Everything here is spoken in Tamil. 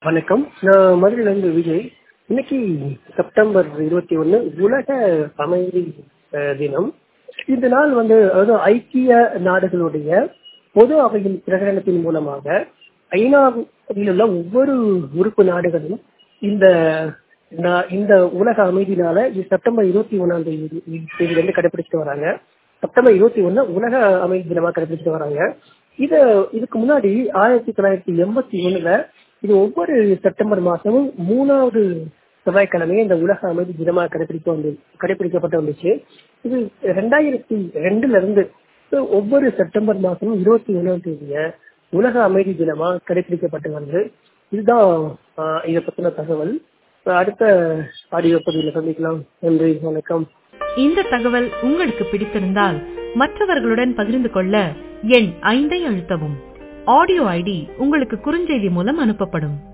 வணக்கம் நான் மதுரையிலிருந்து விஜய் இன்னைக்கு செப்டம்பர் இருபத்தி ஒன்று உலக அமைதி அஹ், தினம் இந்த நாள் வந்து அதாவது ஐக்கிய நாடுகளுடைய பொது அவையின் பிரகடனத்தின் மூலமாக ஐநாவில் உள்ள ஒவ்வொரு உறுப்பு நாடுகளும் இந்த நா- இந்த உலக அமைதி நாளை இது செப்டம்பர் இருபத்தி ஒன்னாம் தேதி தேதியில இருந்து கடைபிடிச்சிட்டு வராங்க செப்டம்பர் இருபத்தி ஒண்ணு உலக அமைதி தினமா கடைபிடிச்சிட்டு வராங்க இத இதுக்கு முன்னாடி ஆயிரத்தி தொள்ளாயிரத்தி எண்பத்தி ஒண்ணுல இது ஒவ்வொரு செப்டம்பர் மாசமும் மூணாவது செவ்வாய்க்கிழமையே இந்த உலக அமைதி தினமா கடைபிடிக்க வந்து கடைபிடிக்கப்பட்டு வந்துச்சு இது ரெண்டாயிரத்தி ரெண்டுல இருந்து so ஒவ்வொரு செப்டம்பர் மாசமும் இருபத்தி ஒண்ணாம் தேதிய உலக அமைதி தினமா கடைபிடிக்கப்பட்டு வருது இதுதான் ஆஹ், இதை பத்தின தகவல் So, அடுத்த ஆடியோ பதிவில் சந்திக்கலாம் நன்றி வணக்கம் இந்த தகவல் உங்களுக்கு பிடித்திருந்தால் மற்றவர்களுடன் பகிர்ந்து கொள்ள எண் ஐந்தை அழுத்தவும் ஆடியோ ஐடி உங்களுக்கு குறுஞ்செய்தி மூலம் அனுப்பப்படும்